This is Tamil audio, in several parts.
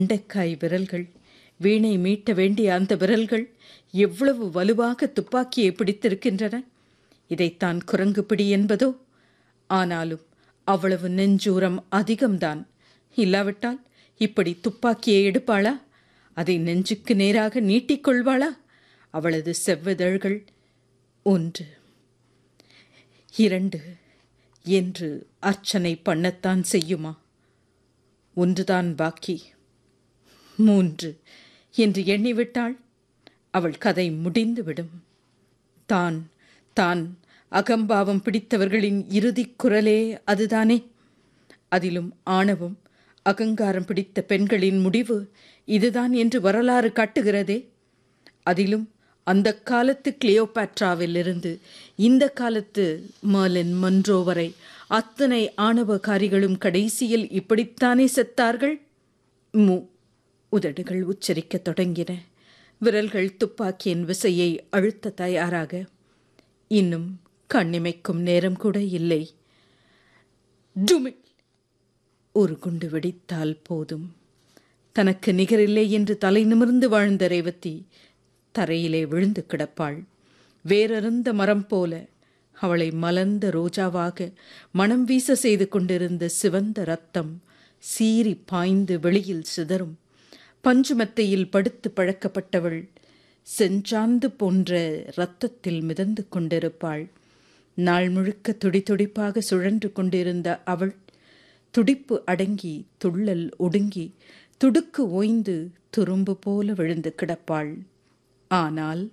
வெண்டைக்காய் விரல்கள் வீணை மீட்ட வேண்டிய அந்த விரல்கள் எவ்வளவு வலுவாக துப்பாக்கியை பிடித்திருக்கின்றன இதைத்தான் குரங்கு பிடி என்பதோ ஆனாலும் அவ்வளவு நெஞ்சூரம் அதிகம்தான் இல்லாவிட்டால் இப்படி துப்பாக்கியை எடுப்பாளா அதை நெஞ்சுக்கு நேராக நீட்டிக்கொள்வாளா அவளது செவ்விதழ்கள் ஒன்று இரண்டு என்று அர்ச்சனை பண்ணத்தான் செய்யுமா ஒன்றுதான் பாக்கி மூன்று என்று எண்ணிவிட்டாள் அவள் கதை முடிந்துவிடும் தான் தான் அகம்பாவம் பிடித்தவர்களின் இறுதிக் குரலே அதுதானே அதிலும் ஆணவம் அகங்காரம் பிடித்த பெண்களின் முடிவு இதுதான் என்று வரலாறு காட்டுகிறதே அதிலும் அந்த காலத்து கிளியோபாட்ராவிலிருந்து இந்த காலத்து மர்லின் மன்றோ வரை அத்தனை ஆணவகாரிகளும் கடைசியில் இப்படித்தானே செத்தார்கள் மு உதடுகள் உச்சரிக்கத் தொடங்கின விரல்கள் துப்பாக்கியின் விசையை அழுத்த தயாராக இன்னும் கண்ணிமைக்கும் நேரம் கூட இல்லை டுமில் ஒரு குண்டு வெடித்தால் போதும் தனக்கு நிகரில்லை என்று தலை நிமிர்ந்து வாழ்ந்த ரேவதி தரையிலே விழுந்து கிடப்பாள் வேறறுந்த மரம் போல அவளை மலர்ந்த ரோஜாவாக மனம் வீச செய்து கொண்டிருந்த சிவந்த ரத்தம் சீறி பாய்ந்து வெளியில் சிதறும் பஞ்சுமத்தையில் படுத்து பழக்கப்பட்டவள் செஞ்சாந்து போன்ற இரத்தத்தில் மிதந்து கொண்டிருப்பாள் நாள் முழுக்க துடிதுடிப்பாக சுழன்று கொண்டிருந்த அவள் துடிப்பு அடங்கி துள்ளல் ஒடுங்கி துடுக்கு ஓய்ந்து துரும்பு போல விழுந்து கிடப்பாள் ஆனால்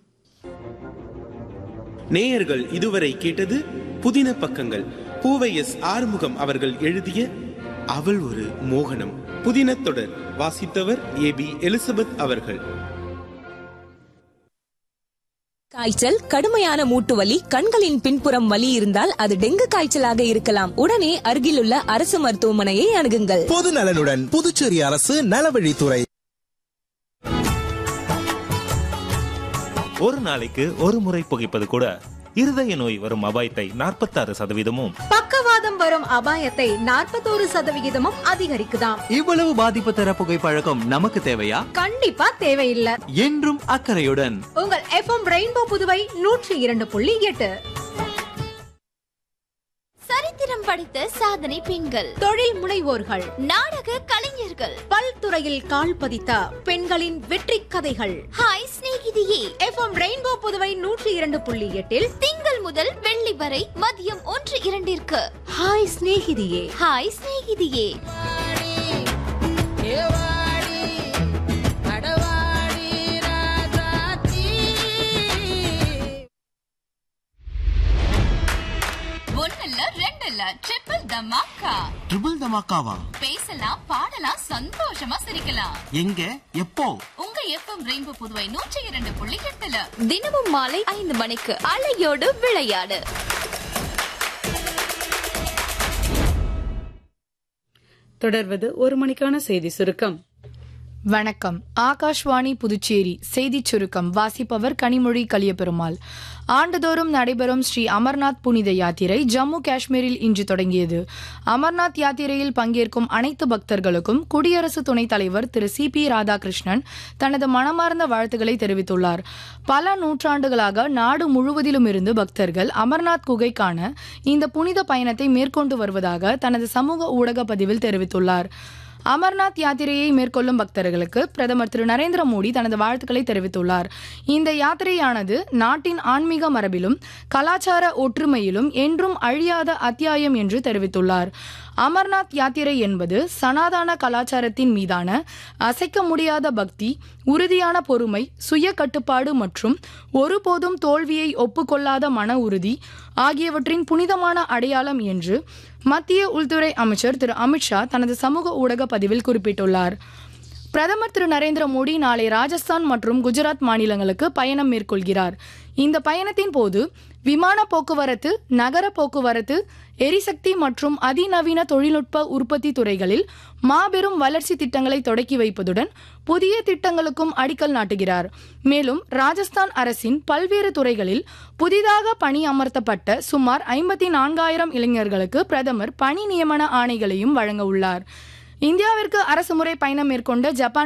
நேயர்கள் இதுவரை கேட்டது புதின பக்கங்கள் பூவை எஸ் ஆறுமுகம் அவர்கள் எழுதிய அவள் ஒரு மோகனம் புதின தொடர் வாசித்தவர் ஏ பி எலிசபெத் அவர்கள் காய்ச்சல் கடுமையான மூட்டு வலி கண்களின் பின்புறம் வலி இருந்தால் அது டெங்கு காய்ச்சலாக இருக்கலாம் உடனே அருகிலுள்ள அரசு மருத்துவமனையை அணுகுங்கள் பொது நலனுடன் புதுச்சேரி அரசு நலவழித்துறை ஒரு நாளைக்கு ஒரு முறை புகைப்பது கூட இருதய நோய் வரும் அபாயத்தை நாற்பத்தாறு சதவீதமும் பக்கவாதம் வரும் அபாயத்தை நாற்பத்தோரு சதவிகிதமும் அதிகரிக்குதாம் இவ்வளவு பாதிப்பு தர புகைப்பழக்கம் நமக்கு தேவையா கண்டிப்பா தேவையில்லை என்றும் அக்கறையுடன் உங்கள் எஃப்எம் ரெயின்போ புதுவை நூற்றி இரண்டு புள்ளி எட்டு சரித்திரம் படைத்த சாதனை பெண்கள் தொழில் முனைவோர்கள் நாடக கலைஞர்கள் பல்துறையில் கால் பதித்த பெண்களின் வெற்றி கதைகள் ஹாய் சிநேகிதியே எஃப்எம் ரெயின்போ புதுவை நூற்றி இரண்டு புள்ளி எட்டில் திங்கள் முதல் வெள்ளி வரை மதியம் ஒன்று இரண்டிற்கு ஹாய் சிநேகிதியே ஹாய் சிநேகிதியே ஒன்னல்ல ரெண்டல்ல ட்ரிபிள் தமாக்கா ட்ரிபிள் தமாக்காவா பேசலாம் பாடலாம் சந்தோஷமா சிரிக்கலாம் எங்க எப்போ உங்க எஃப்எம் ரெயின்போ புதுவை நூற்றி இரண்டு புள்ளி எட்டுல தினமும் மாலை ஐந்து மணிக்கு அலையோடு விளையாடு தொடர்வது ஒரு மணிக்கான செய்தி சுருக்கம் வணக்கம் ஆகாஷ்வாணி புதுச்சேரி செய்திச் சுருக்கம் வாசிப்பவர் கனிமொழி கலியபெருமாள் ஆண்டுதோறும் நடைபெறும் ஸ்ரீ அமர்நாத் புனித யாத்திரை ஜம்மு காஷ்மீரில் இன்று தொடங்கியது அமர்நாத் யாத்திரையில் பங்கேற்கும் அனைத்து பக்தர்களுக்கும் குடியரசு துணைத் தலைவர் திரு சி பி ராதாகிருஷ்ணன் தனது மனமார்ந்த வாழ்த்துக்களை தெரிவித்துள்ளார் பல நூற்றாண்டுகளாக நாடு முழுவதிலும் இருந்து பக்தர்கள் அமர்நாத் குகைக்கான இந்த புனித பயணத்தை மேற்கொண்டு வருவதாக தனது சமூக ஊடக பதிவில் தெரிவித்துள்ளார் அமர்நாத் யாத்திரையை மேற்கொள்ளும் பக்தர்களுக்கு பிரதமர் திரு நரேந்திர மோடி தனது வாழ்த்துக்களை தெரிவித்துள்ளார் இந்த யாத்திரையானது நாட்டின் ஆன்மீக மரபிலும் கலாச்சார ஒற்றுமையிலும் என்றும் அழியாத அத்தியாயம் என்று தெரிவித்துள்ளார் அமர்நாத் யாத்திரை என்பது சனாதன கலாச்சாரத்தின் மீதான அசைக்க முடியாத பக்தி உறுதியான பொறுமை சுய கட்டுப்பாடு மற்றும் ஒருபோதும் தோல்வியை ஒப்புக்கொள்ளாத மன உறுதி ஆகியவற்றின் புனிதமான அடையாளம் என்று மத்திய உள்துறை அமைச்சர் திரு அமித்ஷா தனது சமூக ஊடக பதிவில் குறிப்பிட்டுள்ளார் பிரதமர் திரு நரேந்திர மோடி நாளை ராஜஸ்தான் மற்றும் குஜராத் மாநிலங்களுக்கு பயணம் மேற்கொள்கிறார் இந்த பயணத்தின் போது விமான போக்குவரத்து நகர போக்குவரத்து எரிசக்தி மற்றும் அதிநவீன தொழில்நுட்ப உற்பத்தி துறைகளில் மாபெரும் வளர்ச்சி திட்டங்களை தொடக்கி வைப்பதுடன் புதிய திட்டங்களுக்கும் அடிக்கல் நாட்டுகிறார் மேலும் ராஜஸ்தான் அரசின் பல்வேறு துறைகளில் புதிதாக பணி அமர்த்தப்பட்ட சுமார் ஐம்பத்தி நான்காயிரம் இளைஞர்களுக்கு பிரதமர் பணி நியமன ஆணைகளையும் வழங்க உள்ளார் இந்தியாவிற்கு அரசுமுறை பயணம் மேற்கொண்ட ஜப்பான்